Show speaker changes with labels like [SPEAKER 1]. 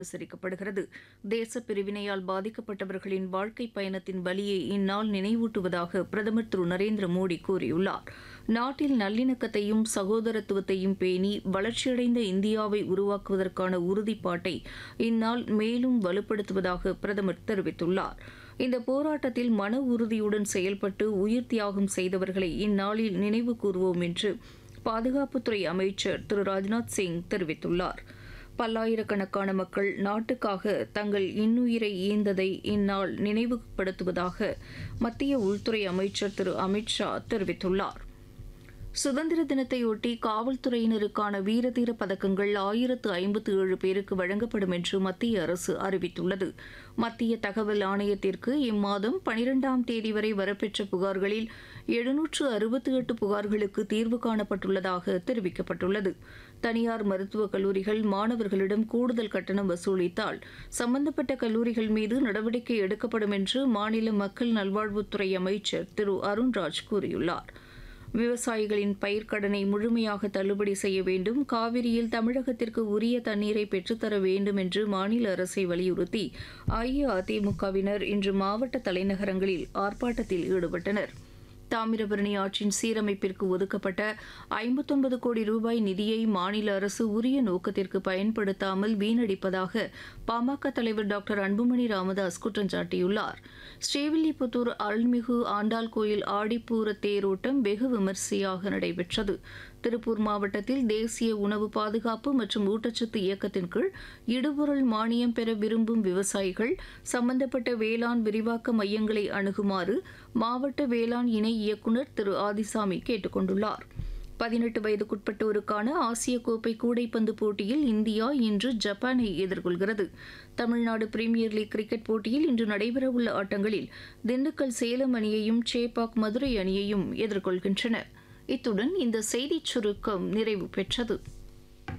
[SPEAKER 1] அனுசரிக்கப்படுகிறது தேச பிரிவினையால் பாதிக்கப்பட்டவர்களின் வாழ்க்கை பயணத்தின் வலியை இந்நாள் நினைவூட்டுவதாக பிரதமர் திரு நரேந்திர மோடி கூறியுள்ளார் நாட்டில் நல்லிணக்கத்தையும் சகோதரத்துவத்தையும் பேணி வளர்ச்சியடைந்த இந்தியாவை உருவாக்குவதற்கான உறுதிப்பாட்டை இந்நாள் மேலும் வலுப்படுத்துவதாக பிரதமர் தெரிவித்துள்ளார் இந்த போராட்டத்தில் மன உறுதியுடன் செயல்பட்டு உயிர் தியாகம் செய்தவர்களை இந்நாளில் நினைவு கூறுவோம் என்று பாதுகாப்புத்துறை அமைச்சர் திரு ராஜ்நாத் சிங் தெரிவித்துள்ளார் பல்லாயிரக்கணக்கான மக்கள் நாட்டுக்காக தங்கள் இன்னுயிரை ஈந்ததை இந்நாள் நினைவுபடுத்துவதாக மத்திய உள்துறை அமைச்சர் திரு அமித் ஷா தெரிவித்துள்ளார் சுதந்திர தினத்தையொட்டி காவல்துறையினருக்கான வீரதீர பதக்கங்கள் ஆயிரத்து ஐம்பத்து ஏழு பேருக்கு வழங்கப்படும் என்று மத்திய அரசு அறிவித்துள்ளது மத்திய தகவல் ஆணையத்திற்கு இம்மாதம் பனிரெண்டாம் தேதி வரை வரப்பெற்ற புகார்களில் எழுநூற்று அறுபத்தி எட்டு புகார்களுக்கு தீர்வு காணப்பட்டுள்ளதாக தெரிவிக்கப்பட்டுள்ளது தனியார் மருத்துவக் கல்லூரிகள் மாணவர்களிடம் கூடுதல் கட்டணம் வசூலித்தால் சம்பந்தப்பட்ட கல்லூரிகள் மீது நடவடிக்கை எடுக்கப்படும் என்று மாநில மக்கள் நல்வாழ்வுத்துறை அமைச்சர் திரு அருண்ராஜ் கூறியுள்ளார் விவசாயிகளின் பயிர்க்கடனை முழுமையாக தள்ளுபடி செய்ய வேண்டும் காவிரியில் தமிழகத்திற்கு உரிய தண்ணீரை பெற்றுத்தர வேண்டும் என்று மாநில அரசை வலியுறுத்தி அஇஅதிமுகவினர் இன்று மாவட்ட தலைநகரங்களில் ஆர்ப்பாட்டத்தில் ஈடுபட்டனர் தாமிரபரணி ஆற்றின் சீரமைப்பிற்கு ஒதுக்கப்பட்ட ஐம்பத்தொன்பது கோடி ரூபாய் நிதியை மாநில அரசு உரிய நோக்கத்திற்கு பயன்படுத்தாமல் வீணடிப்பதாக பாமக தலைவர் டாக்டர் அன்புமணி ராமதாஸ் குற்றம் சாட்டியுள்ளார் ஸ்ரீவில்லிபுத்தூர் அருள்மிகு ஆண்டாள் கோயில் ஆடிப்பூர தேரோட்டம் வெகு விமரிசையாக நடைபெற்றது திருப்பூர் மாவட்டத்தில் தேசிய உணவு பாதுகாப்பு மற்றும் ஊட்டச்சத்து இயக்கத்தின் கீழ் இடுபொருள் மானியம் பெற விரும்பும் விவசாயிகள் சம்பந்தப்பட்ட வேளாண் விரிவாக்க மையங்களை அணுகுமாறு மாவட்ட வேளாண் இணை இயக்குநர் திரு ஆதிசாமி கேட்டுக் கொண்டுள்ளார் பதினெட்டு வயதுக்குட்பட்டோருக்கான ஆசிய கோப்பை கூடைப்பந்து போட்டியில் இந்தியா இன்று ஜப்பானை எதிர்கொள்கிறது தமிழ்நாடு பிரீமியர் லீக் கிரிக்கெட் போட்டியில் இன்று நடைபெறவுள்ள ஆட்டங்களில் திண்டுக்கல் சேலம் அணியையும் சேப்பாக் மதுரை அணியையும் எதிர்கொள்கின்றன இத்துடன் இந்த செய்திச் சுருக்கம் நிறைவு பெற்றது